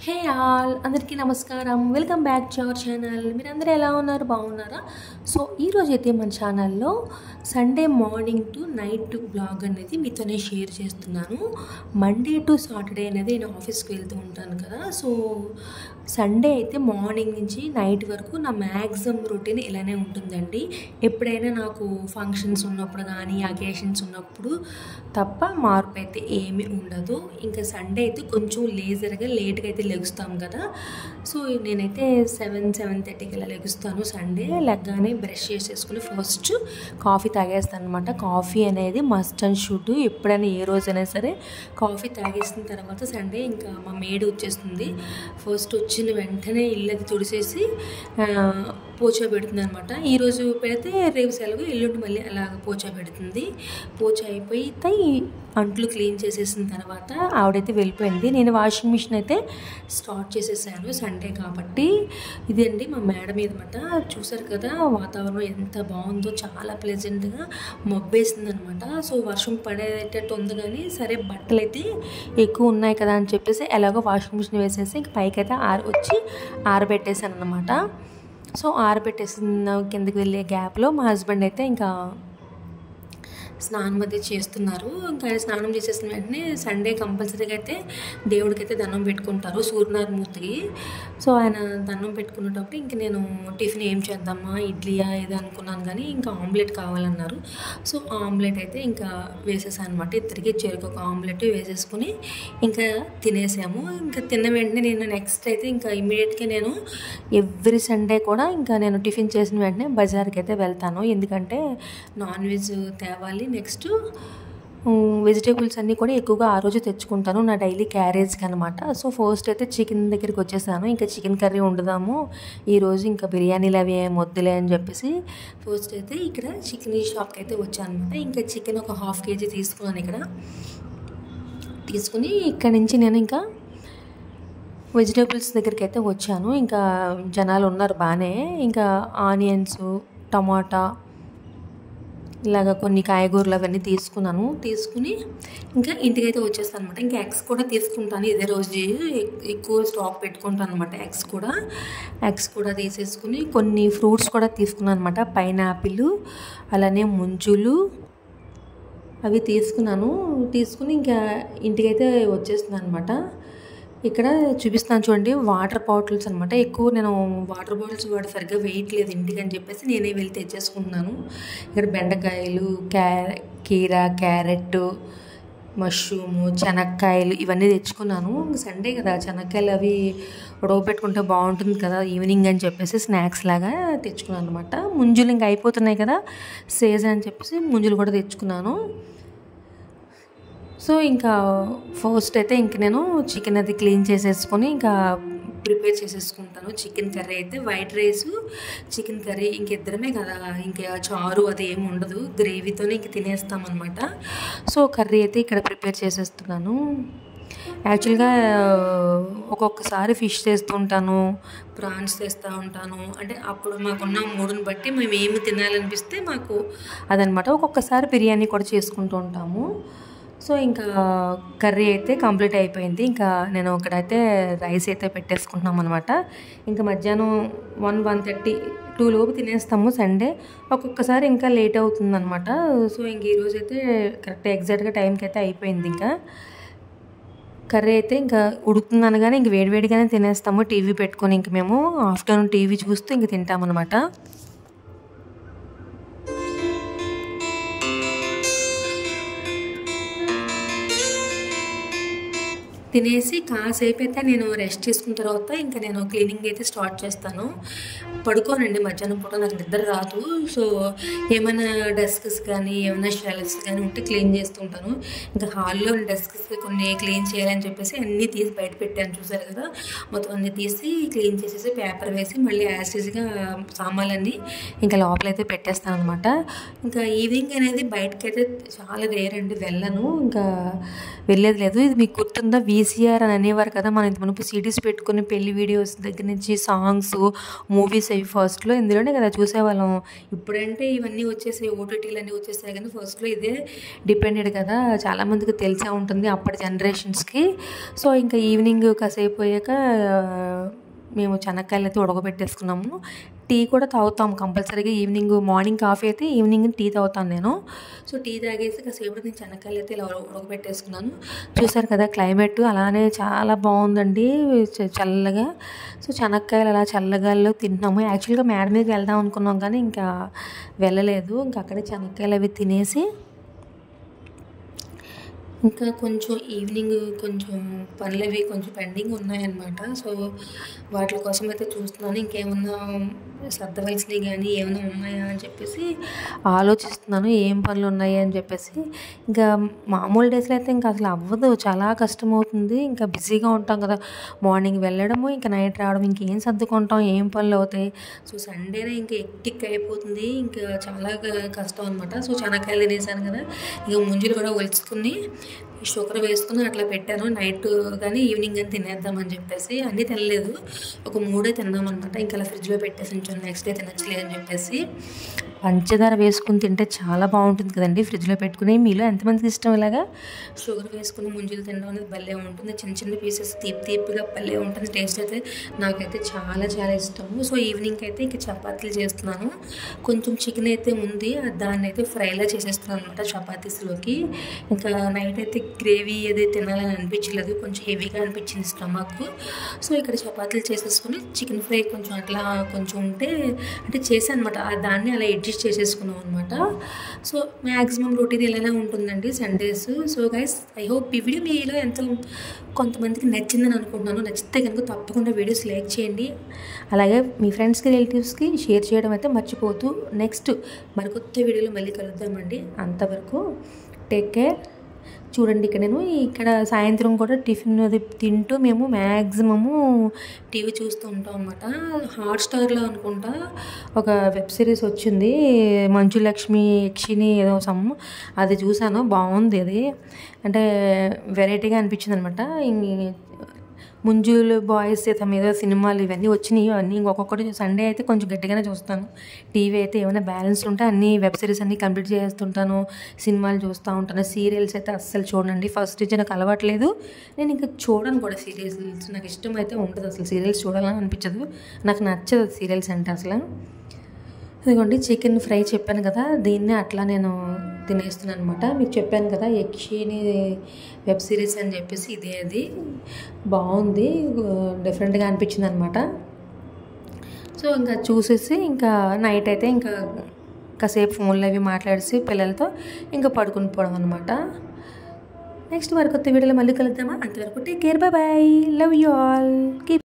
హే all అందరికీ నమస్కారం welcome back to our channel మీరందరూ ఎలా ఉన్నారు బాగున్నారా సో ఈరోజు అయితే మన ఛానల్లో Sunday morning to night blog అనేది మీతోనే షేర్ చేస్తున్నాను మండే టు సాటర్డే అనేది నేను ఆఫీస్కి వెళ్తూ ఉంటాను కదా సో సండే అయితే మార్నింగ్ నుంచి నైట్ వరకు నా మ్యాక్సిమం రొటీన్ ఇలానే ఉంటుందండి ఎప్పుడైనా నాకు ఫంక్షన్స్ ఉన్నప్పుడు కానీ అకేషన్స్ ఉన్నప్పుడు తప్ప మార్పు అయితే ఏమీ ఉండదు ఇంకా సండే అయితే కొంచెం లేజర్గా లేట్గా అయితే లెగుస్తాం కదా సో నేనైతే సెవెన్ సెవెన్ థర్టీకి ఇలా లెగుస్తాను సండే లెగ్గానే బ్రష్ చేసేసుకుని ఫస్ట్ కాఫీ తాగేస్తాను అనమాట కాఫీ అనేది మస్ట్ అండ్ షుడ్ ఎప్పుడైనా ఏ రోజైనా సరే కాఫీ తాగేసిన తర్వాత సండే ఇంకా మా మేడ్ వచ్చేస్తుంది ఫస్ట్ వచ్చిన వెంటనే ఇల్లది తుడిసేసి ఆ, పోచా పెడుతుంది అనమాట ఈరోజు పెడితే రేపు సెలవు ఎల్లుండి మళ్ళీ అలాగ పోచా పెడుతుంది పోచా అయిపోయి తై అంట్లు క్లీన్ చేసేసిన తర్వాత ఆవిడైతే వెళ్ళిపోయింది నేను వాషింగ్ మిషన్ అయితే స్టార్ట్ చేసేసాను సండే కాబట్టి ఇదండి మా మేడం అనమాట చూసారు కదా వాతావరణం ఎంత బాగుందో చాలా ప్లెజెంట్గా మబ్బేసింది అనమాట సో వర్షం పడేటట్టు ఉంది కానీ సరే బట్టలు అయితే ఎక్కువ ఉన్నాయి కదా అని చెప్పేసి ఎలాగో వాషింగ్ మిషన్ వేసేసి ఇంక పైకి అయితే ఆర వచ్చి ఆరబెట్టేసాను అనమాట సో ఆరబెట్టేసిన కిందకి వెళ్ళే గ్యాప్లో మా హస్బెండ్ అయితే ఇంకా స్నానం అది చేస్తున్నారు ఇంకా ఆయన స్నానం చేసేసిన వెంటనే సండే కంపల్సరీగా అయితే దేవుడికి అయితే దండం పెట్టుకుంటారు సూర్యనారాయణమూర్తికి సో ఆయన దండం పెట్టుకునేటప్పుడు ఇంక నేను టిఫిన్ ఏం చేద్దామా ఇడ్లీయా ఏదో అనుకున్నాను కానీ ఇంకా ఆమ్లెట్ కావాలన్నారు సో ఆమ్లెట్ అయితే ఇంకా వేసేసాను అనమాట ఇద్దరికి చెరుకు ఒక ఆమ్లెట్ వేసేసుకుని ఇంకా తినేసాము ఇంకా తిన్న వెంటనే నేను నెక్స్ట్ అయితే ఇంకా ఇమీడియట్గా నేను ఎవ్రీ సండే కూడా ఇంకా నేను టిఫిన్ చేసిన వెంటనే బజార్కి అయితే వెళ్తాను ఎందుకంటే నాన్ వెజ్ తేవాలి నెక్స్ట్ వెజిటేబుల్స్ అన్నీ కూడా ఎక్కువగా ఆ రోజు తెచ్చుకుంటాను నా డైలీ క్యారేజ్కి అనమాట సో ఫస్ట్ అయితే చికెన్ దగ్గరికి వచ్చేసాను ఇంకా చికెన్ కర్రీ వండుదాము ఈరోజు ఇంకా బిర్యానీలు అవి ఏం వద్దులే అని చెప్పేసి ఫస్ట్ అయితే ఇక్కడ చికెన్ షాప్కి అయితే వచ్చాను అనమాట ఇంకా చికెన్ ఒక హాఫ్ కేజీ తీసుకున్నాను ఇక్కడ తీసుకుని ఇక్కడ నుంచి నేను ఇంకా వెజిటేబుల్స్ దగ్గరికి అయితే వచ్చాను ఇంకా జనాలు ఉన్నారు బాగానే ఇంకా ఆనియన్స్ టమాటా ఇలాగ కొన్ని కాయగూరలు అవన్నీ తీసుకున్నాను తీసుకుని ఇంకా ఇంటికైతే వచ్చేస్తాను అనమాట ఇంకా ఎగ్స్ కూడా తీసుకుంటాను ఇదే రోజు ఎక్- ఎక్కువ స్టాక్ పెట్టుకుంటాను అనమాట ఎగ్స్ కూడా ఎగ్స్ కూడా తీసేసుకుని కొన్ని ఫ్రూట్స్ కూడా తీసుకున్నాను అనమాట పైనాపిల్ అలానే ముంజులు అవి తీసుకున్నాను తీసుకుని ఇంకా ఇంటికైతే వచ్చేస్తున్నాను అనమాట ఇక్కడ చూపిస్తాను చూడండి వాటర్ బాటిల్స్ అనమాట ఎక్కువ నేను వాటర్ బాటిల్స్ వాడు సరిగ్గా వేయట్లేదు ఇంటికి అని చెప్పేసి నేనే వెళ్ళి తెచ్చేసుకున్నాను ఇక్కడ బెండకాయలు క్యా కీర క్యారెట్ మష్రూము శనక్కాయలు ఇవన్నీ తెచ్చుకున్నాను సండే కదా శనక్కాయలు అవి ఉడకబెట్టుకుంటే బాగుంటుంది కదా ఈవినింగ్ అని చెప్పేసి స్నాక్స్ లాగా తెచ్చుకున్నాను అనమాట ముంజులు ఇంకా అయిపోతున్నాయి కదా సేజ్ అని చెప్పేసి ముంజులు కూడా తెచ్చుకున్నాను సో ఇంకా ఫస్ట్ అయితే ఇంక నేను చికెన్ అది క్లీన్ చేసేసుకొని ఇంకా ప్రిపేర్ చేసేసుకుంటాను చికెన్ కర్రీ అయితే వైట్ రైస్ చికెన్ కర్రీ ఇంకిద్దరమే కదా ఇంకా చారు అది ఏమి ఉండదు గ్రేవీతోనే ఇంక తినేస్తామన్నమాట సో కర్రీ అయితే ఇక్కడ ప్రిపేర్ చేసేస్తున్నాను యాక్చువల్గా ఒక్కొక్కసారి ఫిష్ చేస్తుంటాను ప్రాన్స్ చేస్తూ ఉంటాను అంటే అప్పుడు మాకున్న మూడుని బట్టి మేము ఏమి తినాలనిపిస్తే మాకు అదనమాట ఒక్కొక్కసారి బిర్యానీ కూడా చేసుకుంటూ ఉంటాము సో ఇంకా కర్రీ అయితే కంప్లీట్ అయిపోయింది ఇంకా నేను ఇక్కడైతే రైస్ అయితే పెట్టేసుకుంటున్నాం అనమాట ఇంకా మధ్యాహ్నం వన్ వన్ థర్టీ టూ లోపు తినేస్తాము సండే ఒక్కొక్కసారి ఇంకా లేట్ అవుతుంది అనమాట సో ఇంక ఈరోజు అయితే కరెక్ట్ ఎగ్జాక్ట్గా టైంకి అయితే అయిపోయింది ఇంకా కర్రీ అయితే ఇంకా ఉడుకుతుంది అనగానే ఇంక వేడివేడిగానే తినేస్తాము టీవీ పెట్టుకొని ఇంక మేము ఆఫ్టర్నూన్ టీవీ చూస్తూ ఇంక తింటామన్నమాట తినేసి కాసేపు అయితే నేను రెస్ట్ తీసుకున్న తర్వాత ఇంకా నేను క్లీనింగ్ అయితే స్టార్ట్ చేస్తాను పడుకోనండి మధ్యాహ్నం పూట నాకు నిద్ర రాదు సో ఏమైనా డెస్క్స్ కానీ ఏమైనా షెల్ఫ్స్ కానీ ఉంటే క్లీన్ చేస్తుంటాను ఇంకా హాల్లో డెస్క్స్ కొన్ని క్లీన్ చేయాలని చెప్పేసి అన్నీ తీసి బయట పెట్టాను చూసారు కదా మొత్తం అన్నీ తీసి క్లీన్ చేసేసి పేపర్ వేసి మళ్ళీ యాసిడ్గా సామాన్లన్నీ ఇంకా లోపలైతే పెట్టేస్తాను అనమాట ఇంకా ఈవినింగ్ అనేది బయటకైతే చాలా రేర్ అండి వెళ్ళను ఇంకా వెళ్ళేది లేదు ఇది మీకు గుర్తుందా వి వీసీఆర్ అని అనేవారు కదా మనం ఇంత మునుపు సిడీస్ పెట్టుకుని పెళ్లి వీడియోస్ దగ్గర నుంచి సాంగ్స్ మూవీస్ అవి ఫస్ట్లో ఇందులోనే కదా చూసేవాళ్ళం ఇప్పుడంటే ఇవన్నీ వచ్చేసాయి ఓటీటీలు అన్నీ వచ్చేసాయి కానీ ఫస్ట్లో ఇదే డిపెండెడ్ కదా చాలామందికి తెలిసే ఉంటుంది అప్పటి జనరేషన్స్కి సో ఇంకా ఈవినింగ్ కాసేపు అయ్యాక మేము చెనక్కాయలు అయితే ఉడకబెట్టేసుకున్నాము టీ కూడా తాగుతాం కంపల్సరీగా ఈవినింగ్ మార్నింగ్ కాఫీ అయితే ఈవినింగ్ టీ తాగుతాను నేను సో టీ తాగేసి కాసేపు నేను చెనక్కాయలు అయితే ఇలా ఉడక- ఉడకబెట్టేసుకున్నాను చూసారు కదా క్లైమేట్ అలానే చాలా బాగుందండి చ- చల్లగా సో చెనక్కాయలు అలా చల్లగాల్లో తింటున్నాము యాక్చువల్గా మేడ మీదకి వెళ్దాం అనుకున్నాం కానీ ఇంకా వెళ్ళలేదు ఇంకా అక్కడే చెనక్కాయలు అవి తినేసి ఇంకా కొంచెం ఈవినింగ్ కొంచెం పనులు అవి కొంచెం పెండింగ్ ఉన్నాయన్నమాట సో వాటి కోసం అయితే చూస్తున్నాను ఇంకేమన్నా సర్దవలసినవి కానీ ఏమైనా ఉన్నాయా అని చెప్పేసి ఆలోచిస్తున్నాను ఏం పనులు ఉన్నాయి అని చెప్పేసి ఇంకా మామూలు డేస్లో అయితే ఇంకా అసలు అవ్వదు చాలా కష్టం అవుతుంది ఇంకా బిజీగా ఉంటాం కదా మార్నింగ్ వెళ్ళడము ఇంకా నైట్ రావడం ఇంకేం సర్దుకుంటాం ఏం పనులు అవుతాయి సో సండేనే ఇంకా ఎక్టిక్ అయిపోతుంది ఇంకా చాలా క- కష్టం అనమాట సో చెనక్కాయలు తినేసాను కదా ఇక ముంజులు కూడా ఒలుచుకుని షుగర్ వేసుకుని అట్లా పెట్టాను నైట్ కానీ ఈవినింగ్ అని తినేద్దామని చెప్పేసి అన్నీ తినలేదు ఒక మూడే తిన్నామన్నమాట ఇంకా అలా ఫ్రిడ్జ్లో పెట్టేసి ఉంచాను నెక్స్ట్ డే తినచ్చలేదు అని చెప్పేసి పంచదార వేసుకుని తింటే చాలా బాగుంటుంది కదండి ఫ్రిడ్జ్లో పెట్టుకుని మీలో ఎంతమందికి ఇష్టం ఇలాగా షుగర్ వేసుకుని ముంజులు తినడం అనేది భలే ఉంటుంది చిన్న చిన్న పీసెస్ తీపి తీపిగా భలే ఉంటుంది టేస్ట్ అయితే నాకైతే చాలా చాలా ఇష్టము సో ఈవినింగ్ అయితే ఇంకా చపాతీలు చేస్తున్నాను కొంచెం చికెన్ అయితే ఉంది దాన్ని అయితే ఫ్రైలా చేసేస్తున్నాను అనమాట చపాతీస్లోకి ఇంకా నైట్ అయితే గ్రేవీ ఏదైతే తినాలని అనిపించలేదు కొంచెం హెవీగా అనిపించింది స్టమక్ సో ఇక్కడ చపాతీలు చేసేసుకుని చికెన్ ఫ్రై కొంచెం అట్లా కొంచెం ఉంటే అంటే చేశాను అనమాట దాన్ని అలా అడ్జస్ట్ చేసేసుకున్నాం అనమాట సో మ్యాక్సిమం రొటీన్ ఇలానే ఉంటుందండి Sundays so guys I hope ఈ వీడియో మీలో ఎంతో కొంతమందికి నచ్చిందని అనుకుంటున్నాను నచ్చితే కనుక తప్పకుండా వీడియోస్ లైక్ చేయండి అలాగే మీ ఫ్రెండ్స్కి రిలేటివ్స్కి షేర్ చేయడం అయితే మర్చిపోతూ నెక్స్ట్ మరికొత్త వీడియోలో మళ్ళీ కలుద్దామండి అంతవరకు టేక్ కేర్ చూడండి ఇక్కడ నేను ఇక్కడ సాయంత్రం కూడా టిఫిన్ అది తింటూ మేము మ్యాక్సిమము టీవీ చూస్తూ ఉంటాం అనమాట హాట్స్టార్లో అనుకుంటా ఒక వెబ్ సిరీస్ వచ్చింది మంచు లక్ష్మి యక్షిని ఏదో సమ్ అది చూసాను బాగుంది అది అంటే వెరైటీగా అనిపించింది అనమాట ముంజులు బాయ్స్ తమ ఏదో సినిమాలు ఇవన్నీ వచ్చినాయి అన్నీ ఇంకొకటి సండే అయితే కొంచెం గట్టిగానే చూస్తాను టీవీ అయితే ఏమైనా బ్యాలెన్స్ ఉంటే అన్ని వెబ్ సిరీస్ అన్ని కంప్లీట్ చేస్తుంటాను సినిమాలు చూస్తూ ఉంటాను సీరియల్స్ అయితే అస్సలు చూడండి ఫస్ట్ నుంచి నాకు అలవాట్లేదు నేను ఇంకా చూడను కూడా సీరియల్స్ నాకు ఇష్టం అయితే ఉండదు అసలు సీరియల్స్ చూడాలని అనిపించదు నాకు నచ్చదు సీరియల్స్ అంటే అసలు ఇదిగోండి చికెన్ ఫ్రై చెప్పాను కదా దీన్ని అట్లా నేను తినేస్తున్నాను అనమాట మీకు చెప్పాను కదా యక్షిని వెబ్ సిరీస్ అని చెప్పేసి ఇదే అది బాగుంది డిఫరెంట్గా అనిపించింది అనమాట సో ఇంకా చూసేసి ఇంకా నైట్ అయితే ఇంకా కాసేపు ఫోన్లో అవి మాట్లాడేసి పిల్లలతో ఇంకా పడుకుని పోవడం అనమాట నెక్స్ట్ మరి కొత్త వీడియోలో మళ్ళీ కలుద్దామా అంతవరకు take care bye bye love you all keep